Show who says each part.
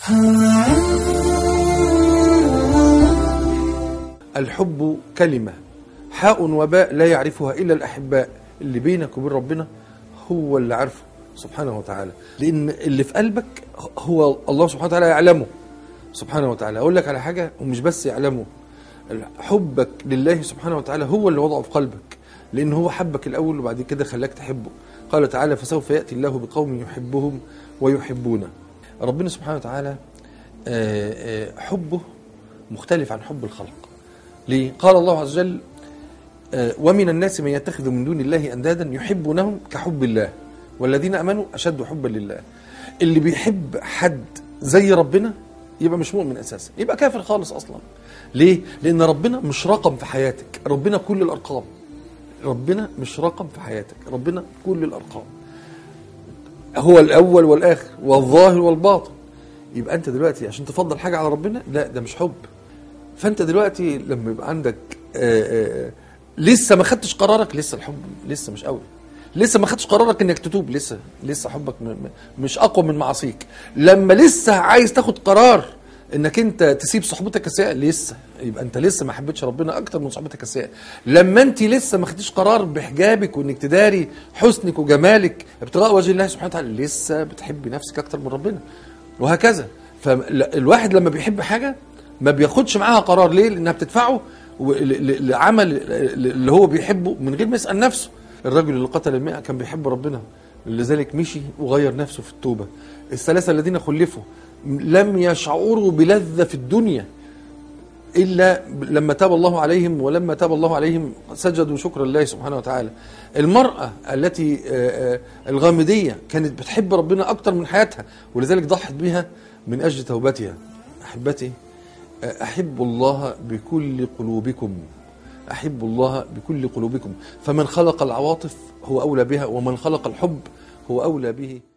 Speaker 1: الحب كلمة حاء وباء لا يعرفها إلا الأحباء اللي بينك وبين ربنا هو اللي عارفه سبحانه وتعالى لأن اللي في قلبك هو الله سبحانه وتعالى يعلمه سبحانه وتعالى أقول لك على حاجة ومش بس يعلمه حبك لله سبحانه وتعالى هو اللي وضعه في قلبك لأن هو حبك الأول وبعد كده خلاك تحبه قال تعالى فسوف يأتي الله بقوم يحبهم ويحبونه ربنا سبحانه وتعالى آه، آه، حبه مختلف عن حب الخلق ليه؟ قال الله عز وجل آه، ومن الناس من يتخذ من دون الله أندادا يحبونهم كحب الله والذين أمنوا أشد حبا لله اللي بيحب حد زي ربنا يبقى مش مؤمن أساسا يبقى كافر خالص أصلا ليه؟ لأن ربنا مش رقم في حياتك ربنا كل الأرقام ربنا مش رقم في حياتك ربنا كل الأرقام هو الأول والآخر والظاهر والباطن يبقى أنت دلوقتي عشان تفضل حاجة على ربنا لا ده مش حب فأنت دلوقتي لما يبقى عندك آآ آآ لسه ما خدتش قرارك لسه الحب لسه مش قوي لسه ما خدتش قرارك انك تتوب لسه لسه حبك م- م- مش اقوى من معاصيك لما لسه عايز تاخد قرار انك انت تسيب صحبتك السيئه لسه يبقى انت لسه ما حبيتش ربنا اكتر من صحبتك السيئه لما انت لسه ما خدتيش قرار بحجابك وانك تداري حسنك وجمالك ابتغاء وجه الله سبحانه وتعالى لسه بتحبي نفسك اكتر من ربنا وهكذا فالواحد لما بيحب حاجه ما بياخدش معاها قرار ليه لانها بتدفعه و- ل- ل- لعمل اللي هو بيحبه من غير ما يسال نفسه الرجل اللي قتل المئة كان بيحب ربنا لذلك مشي وغير نفسه في التوبة الثلاثة الذين خلفوا لم يشعروا بلذة في الدنيا إلا لما تاب الله عليهم ولما تاب الله عليهم سجدوا شكرا لله سبحانه وتعالى المرأة التي آه، آه، الغامدية كانت بتحب ربنا أكتر من حياتها ولذلك ضحت بها من أجل توبتها أحبتي آه، أحب الله بكل قلوبكم أحب الله بكل قلوبكم فمن خلق العواطف هو أولى بها ومن خلق الحب هو أولى به